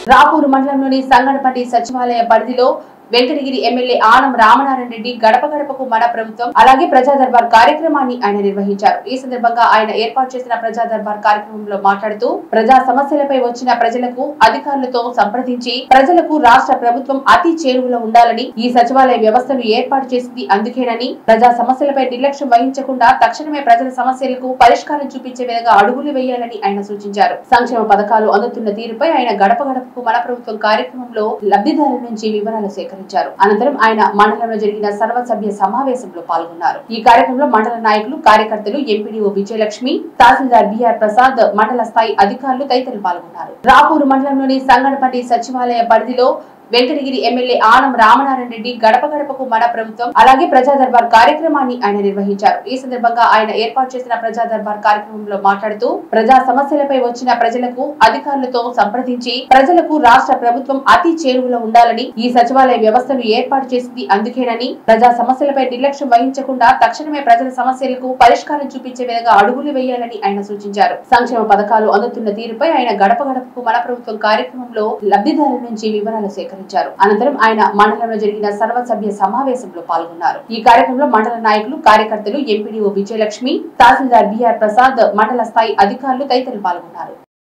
రాపూరు మండలంలోని సంగనపల్లి సచివాలయ పరిధిలో వెంకటగిరి ఎమ్మెల్యే ఆనం రామనారాయణ రెడ్డి గడప గడపకు మన ప్రభుత్వం అలాగే ప్రజా దర్బార్ కార్యక్రమాన్ని ఆయన నిర్వహించారు ఈ సందర్భంగా ఆయన ఏర్పాటు చేసిన ప్రజా దర్బార్ కార్యక్రమంలో మాట్లాడుతూ ప్రజా సమస్యలపై వచ్చిన ప్రజలకు అధికారులతో సంప్రదించి ప్రజలకు రాష్ట్ర ప్రభుత్వం అతి చేరువలో ఉండాలని ఈ సచివాలయ వ్యవస్థను ఏర్పాటు చేసింది అందుకేనని ప్రజా సమస్యలపై నిర్లక్ష్యం వహించకుండా తక్షణమే ప్రజల సమస్యలకు పరిష్కారం చూపించే విధంగా అడుగులు వేయాలని ఆయన సూచించారు సంక్షేమ పథకాలు అందుతున్న తీరుపై ఆయన గడప గడపకు మన ప్రభుత్వం కార్యక్రమంలో లబ్ధిదారుల నుంచి వివరాలు సేకరించారు అనంతరం ఆయన మండలంలో జరిగిన సర్వసభ్య సమావేశంలో పాల్గొన్నారు ఈ కార్యక్రమంలో మండల నాయకులు కార్యకర్తలు ఎంపీడీఓ విజయలక్ష్మి తహసీల్దార్ బిఆర్ ప్రసాద్ మండల స్థాయి అధికారులు తదితరులు పాల్గొన్నారు రాపూరు మండలంలోని సంగనపల్లి సచివాలయ పరిధిలో వెంకటగిరి ఎమ్మెల్యే ఆనం రామనారాయణ రెడ్డి గడప గడపకు మన ప్రభుత్వం అలాగే ప్రజా దర్బార్ కార్యక్రమాన్ని ఆయన నిర్వహించారు ఈ సందర్భంగా ఆయన ఏర్పాటు చేసిన ప్రజా దర్బార్ కార్యక్రమంలో మాట్లాడుతూ ప్రజా సమస్యలపై వచ్చిన ప్రజలకు అధికారులతో సంప్రదించి ప్రజలకు రాష్ట్ర ప్రభుత్వం అతి చేరువలో ఉండాలని ఈ సచివాలయ వ్యవస్థను ఏర్పాటు చేసింది అందుకేనని ప్రజా సమస్యలపై నిర్లక్ష్యం వహించకుండా తక్షణమే ప్రజల సమస్యలకు పరిష్కారం చూపించే విధంగా అడుగులు వేయాలని ఆయన సూచించారు సంక్షేమ పథకాలు అందుతున్న తీరుపై ఆయన గడప గడపకు మన ప్రభుత్వం కార్యక్రమంలో లబ్ధిదారుల నుంచి వివరాలు సేకరించారు అనంతరం ఆయన మండలంలో జరిగిన సర్వసభ్య సమావేశంలో పాల్గొన్నారు ఈ కార్యక్రమంలో మండల నాయకులు కార్యకర్తలు ఎంపీడీఓ విజయలక్ష్మి తహసీల్దార్ బిఆర్ ప్రసాద్ మండల స్థాయి అధికారులు తదితరులు పాల్గొన్నారు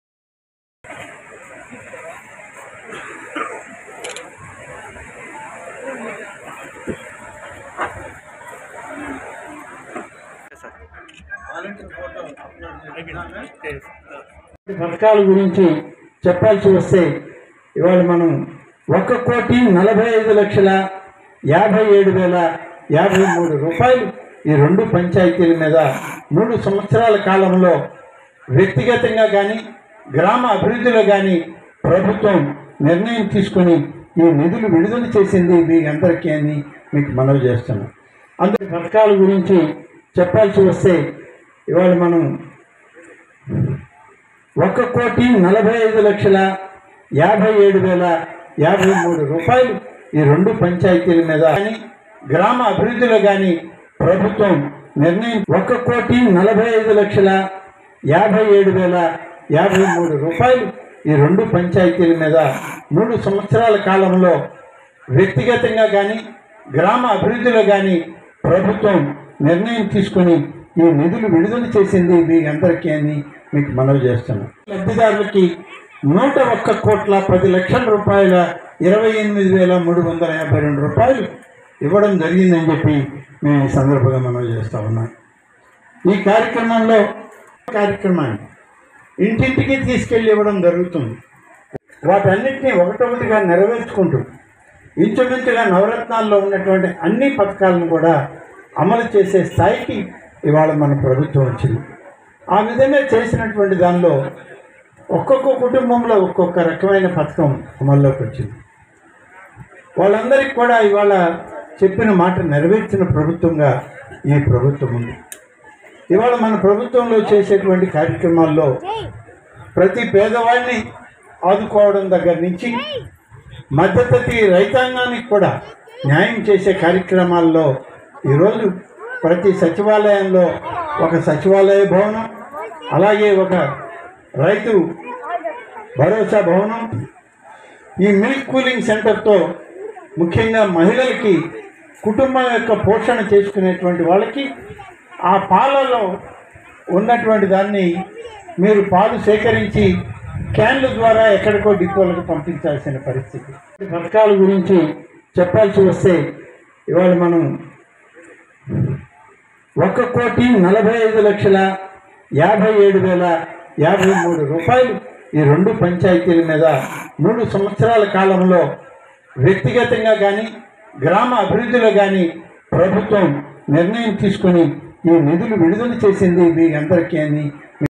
పథకాల గురించి చెప్పాల్సి వస్తే ఇవాళ మనం ఒక కోటి నలభై ఐదు లక్షల యాభై ఏడు వేల యాభై మూడు రూపాయలు ఈ రెండు పంచాయతీల మీద మూడు సంవత్సరాల కాలంలో వ్యక్తిగతంగా కానీ గ్రామ అభివృద్ధిలో కానీ ప్రభుత్వం నిర్ణయం తీసుకొని ఈ నిధులు విడుదల చేసింది మీ అందరికీ అని మీకు మనవి చేస్తున్నాం అందరి పథకాల గురించి చెప్పాల్సి వస్తే ఇవాళ మనం ఒక కోటి నలభై ఐదు లక్షల యాభై ఏడు వేల యాభై మూడు రూపాయలు ఈ రెండు పంచాయతీల మీద కానీ గ్రామ అభివృద్ధిలో కానీ ప్రభుత్వం నిర్ణయం ఒక కోటి నలభై ఐదు లక్షల యాభై ఏడు వేల యాభై మూడు రూపాయలు ఈ రెండు పంచాయతీల మీద మూడు సంవత్సరాల కాలంలో వ్యక్తిగతంగా కానీ గ్రామ అభివృద్ధిలో కానీ ప్రభుత్వం నిర్ణయం తీసుకొని ఈ నిధులు విడుదల చేసింది మీ అందరికీ అని మీకు మనవి చేస్తున్నాం లబ్ధిదారులకి నూట ఒక్క కోట్ల పది లక్షల రూపాయల ఇరవై ఎనిమిది వేల మూడు వందల యాభై రెండు రూపాయలు ఇవ్వడం జరిగిందని చెప్పి మేము ఈ సందర్భంగా మనవి చేస్తా ఉన్నాం ఈ కార్యక్రమంలో కార్యక్రమాన్ని ఇంటింటికి తీసుకెళ్ళి ఇవ్వడం జరుగుతుంది వాటన్నిటినీ ఒకటొకటిగా నెరవేర్చుకుంటూ ఇంచుమించుగా నవరత్నాల్లో ఉన్నటువంటి అన్ని పథకాలను కూడా అమలు చేసే స్థాయికి ఇవాళ మన ప్రభుత్వం వచ్చింది ఆ విధంగా చేసినటువంటి దానిలో ఒక్కొక్క కుటుంబంలో ఒక్కొక్క రకమైన పథకం అమల్లోకి వచ్చింది వాళ్ళందరికీ కూడా ఇవాళ చెప్పిన మాట నెరవేర్చిన ప్రభుత్వంగా ఈ ప్రభుత్వం ఉంది ఇవాళ మన ప్రభుత్వంలో చేసేటువంటి కార్యక్రమాల్లో ప్రతి పేదవాడిని ఆదుకోవడం దగ్గర నుంచి మధ్యతరగతి రైతాంగానికి కూడా న్యాయం చేసే కార్యక్రమాల్లో ఈరోజు ప్రతి సచివాలయంలో ఒక సచివాలయ భవనం అలాగే ఒక రైతు భరోసా భవనం ఈ మిల్క్ కూలింగ్ సెంటర్తో ముఖ్యంగా మహిళలకి కుటుంబం యొక్క పోషణ చేసుకునేటువంటి వాళ్ళకి ఆ పాలలో ఉన్నటువంటి దాన్ని మీరు పాలు సేకరించి క్యాన్ల ద్వారా ఎక్కడికో డిపోలకు పంపించాల్సిన పరిస్థితి ఈ పథకాల గురించి చెప్పాల్సి వస్తే ఇవాళ మనం ఒక కోటి నలభై ఐదు లక్షల యాభై ఏడు వేల యాభై మూడు రూపాయలు ఈ రెండు పంచాయతీల మీద మూడు సంవత్సరాల కాలంలో వ్యక్తిగతంగా కానీ గ్రామ అభివృద్ధిలో కానీ ప్రభుత్వం నిర్ణయం తీసుకొని ఈ నిధులు విడుదల చేసింది మీ అందరికీ అని